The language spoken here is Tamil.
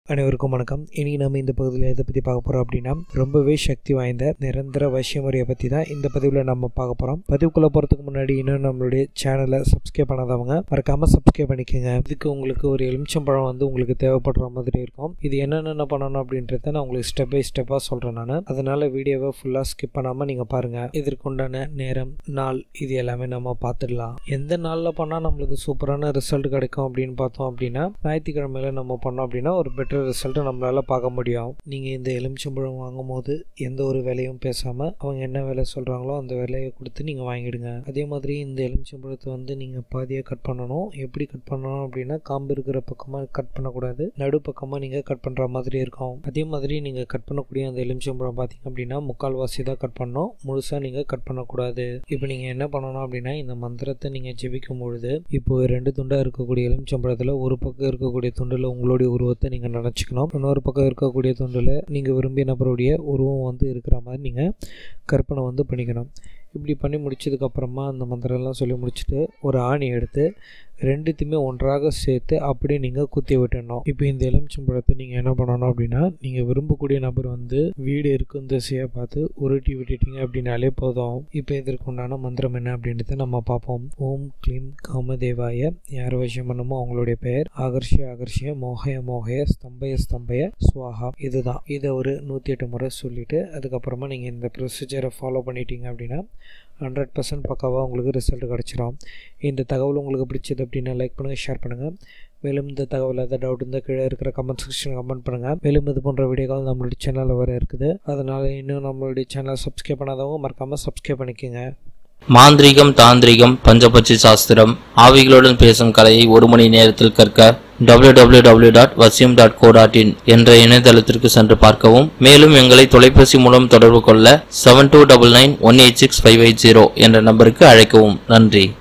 அனைவருக்கும் வணக்கம் இனி நம்ம இந்த பகுதியில் எதை பற்றி பார்க்க போகிறோம் அப்படின்னா ரொம்பவே சக்தி வாய்ந்த நிரந்தர வசிய முறையை பற்றி தான் இந்த பதிவில் நம்ம பார்க்க போகிறோம் பதிவுக்குள்ளே போகிறதுக்கு முன்னாடி இன்னும் நம்மளுடைய சேனலை சப்ஸ்கிரைப் பண்ணாதவங்க மறக்காமல் சப்ஸ்கிரைப் பண்ணிக்கோங்க இதுக்கு உங்களுக்கு ஒரு எலுமிச்சம்பழம் வந்து உங்களுக்கு தேவைப்படுற மாதிரி இருக்கும் இது என்னென்ன பண்ணணும் அப்படின்றத நான் உங்களுக்கு ஸ்டெப் பை ஸ்டெப்பாக சொல்கிறேன் நான் அதனால் வீடியோவை ஃபுல்லாக ஸ்கிப் பண்ணாமல் நீங்கள் பாருங்கள் இதற்கு உண்டான நேரம் நாள் இது எல்லாமே நம்ம பார்த்துடலாம் எந்த நாளில் பண்ணால் நம்மளுக்கு சூப்பரான ரிசல்ட் கிடைக்கும் அப்படின்னு பார்த்தோம் அப்படின்னா ஞாயிற்றுக்கிழமையில நம்ம பண்ணோம் அப்படின்னா ஒரு பெட்டர் ரிசல்ட்டை நம்மளால் பார்க்க முடியும் நீங்கள் இந்த எலுமிச்சம்பழம் வாங்கும் போது எந்த ஒரு விலையும் பேசாமல் அவங்க என்ன விலை சொல்கிறாங்களோ அந்த விலையை கொடுத்து நீங்கள் வாங்கிடுங்க அதே மாதிரி இந்த எலுமிச்சம்பழத்தை வந்து நீங்கள் பாதியாக கட் பண்ணணும் எப்படி கட் பண்ணணும் அப்படின்னா காம்பு இருக்கிற பக்கமாக கட் பண்ணக்கூடாது நடு பக்கமாக நீங்கள் கட் பண்ணுற மாதிரி இருக்கும் அதே மாதிரி நீங்கள் கட் பண்ணக்கூடிய அந்த எலுமிச்சம்பழம் பார்த்தீங்க அப்படின்னா முக்கால்வாசி தான் கட் பண்ணணும் முழுசாக நீங்கள் கட் பண்ணக்கூடாது இப்போ நீங்கள் என்ன பண்ணணும் அப்படின்னா இந்த மந்திரத்தை நீங்கள் ஜெபிக்கும் பொழுது இப்போ ரெண்டு துண்டாக இருக்கக்கூடிய எலுமிச்சம்பழத்தில் ஒரு பக்கம் இருக்கக்கூடிய துண்டில் உங்களுடைய உருவத்தை நீங்கள் நினச்சிக்கணும் இன்னொரு பக்கம் இருக்கக்கூடிய துண்டில் நீங்கள் விரும்பிய நபருடைய உருவம் வந்து இருக்கிற மாதிரி நீங்கள் கற்பனை வந்து பண்ணிக்கணும் இப்படி பண்ணி முடிச்சதுக்கப்புறமா அந்த மந்திரம்லாம் சொல்லி முடிச்சுட்டு ஒரு ஆணி எடுத்து ரெண்டுத்தையுமே ஒன்றாக சேர்த்து அப்படியே நீங்கள் குத்தி விட்டுடணும் இப்போ இந்த எலுமிச்சம்பழத்தை நீங்கள் என்ன பண்ணணும் அப்படின்னா நீங்கள் விரும்பக்கூடிய நபர் வந்து வீடு இருக்கும் திசையை பார்த்து உருட்டி விட்டுட்டீங்க அப்படின்னாலே போதும் இப்போ இதற்கு உண்டான மந்திரம் என்ன அப்படின்றத நம்ம பார்ப்போம் ஓம் க்ளீம் காமதேவாய யார் விஷயம் பண்ணுமோ அவங்களுடைய பெயர் ஆகர்ஷிய ஆகர்ஷிய மோகய மோகய ஸ்தம்பய ஸ்தம்பய சுவாகா இதுதான் இதை ஒரு நூற்றி எட்டு முறை சொல்லிவிட்டு அதுக்கப்புறமா நீங்கள் இந்த ப்ரொசீஜரை ஃபாலோ பண்ணிட்டீங்க அப்படின்னா ஹண்ட்ரட் பர்சன்ட் பக்காவாக உங்களுக்கு ரிசல்ட் கிடச்சிரும் இந்த தகவல் உங்களுக்கு பிடிச்சது அப்படின்னா லைக் பண்ணுங்கள் ஷேர் பண்ணுங்கள் மேலும் இந்த தகவல் ஏதாவது டவுட் இருந்தால் கீழே இருக்கிற கமெண்ட் செக்ஷன் கமெண்ட் பண்ணுங்கள் மேலும் இது போன்ற வீடியோக்கள் நம்மளுடைய சேனலில் வர இருக்குது அதனால் இன்னும் நம்மளுடைய சேனலை சப்ஸ்கிரைப் பண்ணாதவங்க மறக்காமல் சப்ஸ்கிரைப் பண்ணிக்கோங்க மாந்திரீகம் தாந்திரிகம் பஞ்சபட்சி சாஸ்திரம் ஆவிகளுடன் பேசும் கலையை ஒரு மணி நேரத்தில் கற்க www.vasyam.co.in டாட் வசியம் டாட் கோ டாட் இன் என்ற இணையதளத்திற்கு சென்று பார்க்கவும் மேலும் எங்களை தொலைபேசி மூலம் தொடர்பு கொள்ள seven two double nine one eight six five eight zero என்ற நம்பருக்கு அழைக்கவும் நன்றி